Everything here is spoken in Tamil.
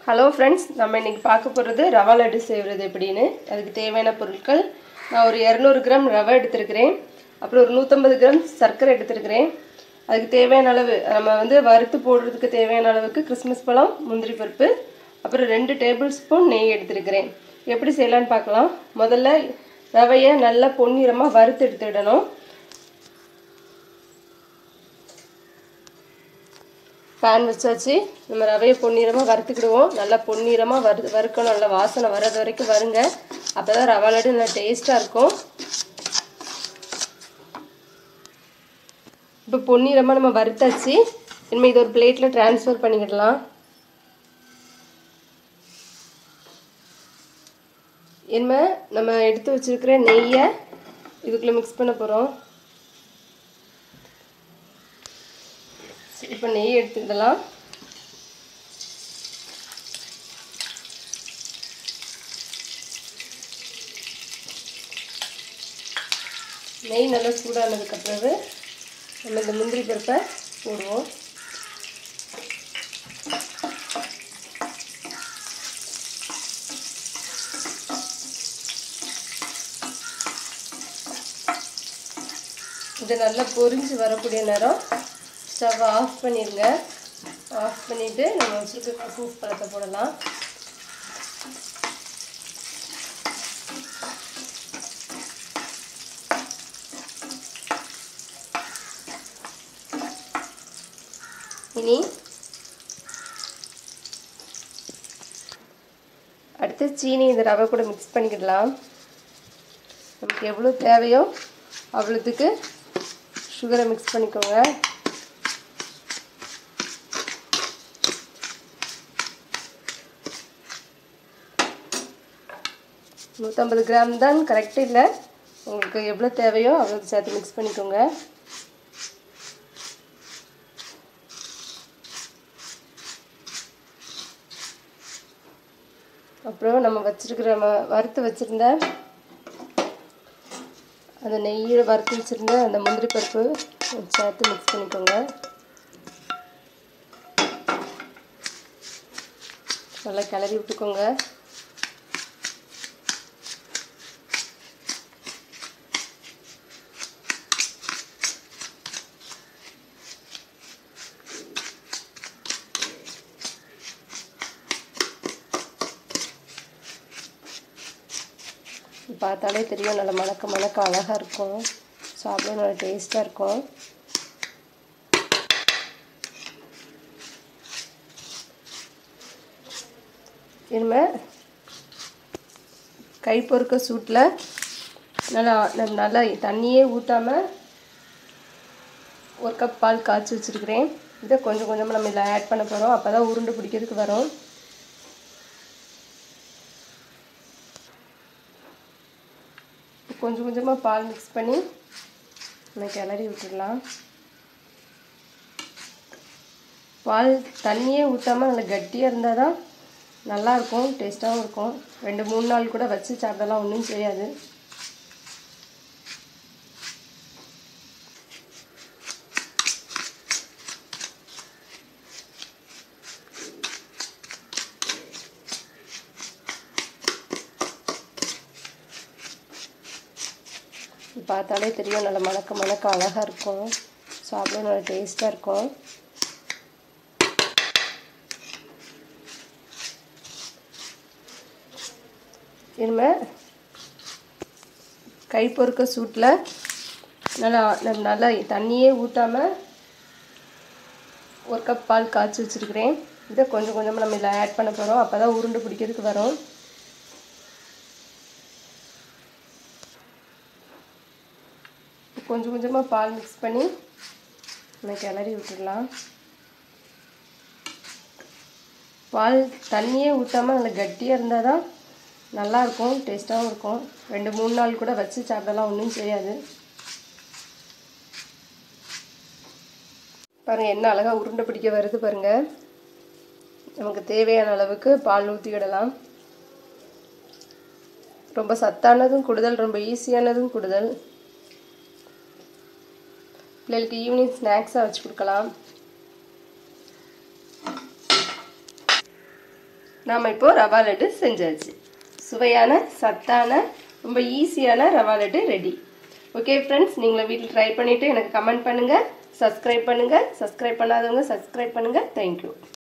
ஹலோ ஃப்ரெண்ட்ஸ் நம்ம இன்னைக்கு பார்க்க போகிறது ரவா லட்டு செய்கிறது எப்படின்னு அதுக்கு தேவையான பொருட்கள் நான் ஒரு இரநூறு கிராம் ரவை எடுத்திருக்கிறேன் அப்புறம் ஒரு நூற்றம்பது கிராம் சர்க்கரை எடுத்திருக்கிறேன் அதுக்கு தேவையான அளவு நம்ம வந்து வறுத்து போடுறதுக்கு தேவையான அளவுக்கு கிறிஸ்மஸ் பழம் முந்திரி பருப்பு அப்புறம் ரெண்டு டேபிள் ஸ்பூன் நெய் எடுத்திருக்கிறேன் எப்படி செய்யலான்னு பார்க்கலாம் முதல்ல ரவையை நல்லா பொன்னிறமாக வறுத்து எடுத்துடணும் பேன் வச்சாச்சு நம்ம ரவையை பொன்னிறமாக வறுத்துக்கிடுவோம் நல்லா பொன்னிறமாக வறு வறுக்கணும் நல்லா வாசனை வர்றது வரைக்கும் வருங்க அப்போ தான் ரவா லட்டு நல்லா டேஸ்ட்டாக இருக்கும் இப்போ பொன்னிறமாக நம்ம வறுத்தாச்சு இனிமேல் இது ஒரு பிளேட்டில் ட்ரான்ஸ்ஃபர் பண்ணிக்கிடலாம் இனிமேல் நம்ம எடுத்து வச்சுருக்கிற நெய்யை இதுக்குள்ளே மிக்ஸ் பண்ண போகிறோம் இப்போ நெய் எடுத்துக்கிடலாம் நெய் நல்லா சூடானதுக்கு பிறகு நம்ம இந்த முந்திரி பருப்பை போடுவோம் இது நல்லா பொரிஞ்சு வரக்கூடிய நேரம் ஸ்டவ் ஆஃப் பண்ணிடுங்க ஆஃப் பண்ணிவிட்டு நம்ம வச்சுருக்க குக்கூஸ் பழத்தை போடலாம் இனி அடுத்து சீனி இந்த ரவை கூட மிக்ஸ் பண்ணிக்கிடலாம் நமக்கு எவ்வளோ தேவையோ அவ்வளோத்துக்கு சுகரை மிக்ஸ் பண்ணிக்கோங்க நூற்றம்பது கிராம் தான் கரெக்ட் இல்லை உங்களுக்கு எவ்வளோ தேவையோ அவ்வளோ சேர்த்து மிக்ஸ் பண்ணிக்கோங்க அப்புறம் நம்ம வச்சுருக்கிற ம வறுத்து வச்சுருந்த அந்த நெய்யில் வறுத்து வச்சுருந்த அந்த முந்திரி பருப்பு சேர்த்து மிக்ஸ் பண்ணிக்கோங்க நல்லா கிளறி விட்டுக்கோங்க பார்த்தாலே தெரியும் நல்லா மணக்க மணக்க அழகாக இருக்கும் சாப்பிட நல்லா டேஸ்ட்டாக இருக்கும் இனிமேல் கை பொறுக்க சூட்டில் நல்லா நம்ம நல்லா தண்ணியே ஊற்றாமல் ஒரு கப் பால் காய்ச்சி வச்சுருக்கிறேன் இதை கொஞ்சம் கொஞ்சமாக நம்ம இதில் ஆட் பண்ண போகிறோம் அப்போ தான் உருண்டை பிடிக்கிறதுக்கு வரும் கொஞ்சம் கொஞ்சமாக பால் மிக்ஸ் பண்ணி நம்ம கிளறி விட்டுடலாம் பால் தண்ணியே ஊற்றாமல் நல்லா கட்டியாக இருந்தால் தான் நல்லாயிருக்கும் டேஸ்ட்டாகவும் இருக்கும் ரெண்டு மூணு நாள் கூட வச்சு சாப்பிடலாம் ஒன்றும் செய்யாது பார்த்தாலே தெரியும் நல்லா மணக்க மணக்க அழகாக இருக்கும் சாப்பிட நல்லா டேஸ்ட்டாக இருக்கும் இனிமேல் கை பொறுக்க சூட்டில் நல்லா நம்ம நல்லா தண்ணியே ஊற்றாமல் ஒரு கப் பால் காய்ச்சி வச்சுருக்கிறேன் இதை கொஞ்சம் கொஞ்சமாக நம்ம இதில் ஆட் பண்ண போகிறோம் அப்போ தான் உருண்டை பிடிக்கிறதுக்கு வரும் கொஞ்சம் கொஞ்சமாக பால் மிக்ஸ் பண்ணி நம்ம கிளறி விட்டுடலாம் பால் தண்ணியே ஊற்றாமல் நல்லா கட்டியாக இருந்தால் தான் நல்லாயிருக்கும் டேஸ்ட்டாகவும் இருக்கும் ரெண்டு மூணு நாள் கூட வச்சு சாப்பிடலாம் ஒன்றும் செய்யாது பாருங்கள் என்ன அழகாக உருண்டை பிடிக்க வருது பாருங்கள் நமக்கு தேவையான அளவுக்கு பால் ஊற்றிக்கிடலாம் ரொம்ப சத்தானதும் கூடுதல் ரொம்ப ஈஸியானதும் கூடுதல் பிள்ளைகளுக்கு ஈவினிங் ஸ்நாக்ஸாக வச்சு கொடுக்கலாம் நாம் இப்போது ரவா லட்டு செஞ்சாச்சு சுவையான சத்தான ரொம்ப ஈஸியான rava laddu ready okay friends நீங்களும் வீட்டில் ட்ரை பண்ணிவிட்டு எனக்கு கமெண்ட் பண்ணுங்கள் சப்ஸ்கிரைப் பண்ணுங்கள் சப்ஸ்கிரைப் பண்ணாதவங்க சப்ஸ்கிரைப் பண்ணுங்கள் தேங்க்யூ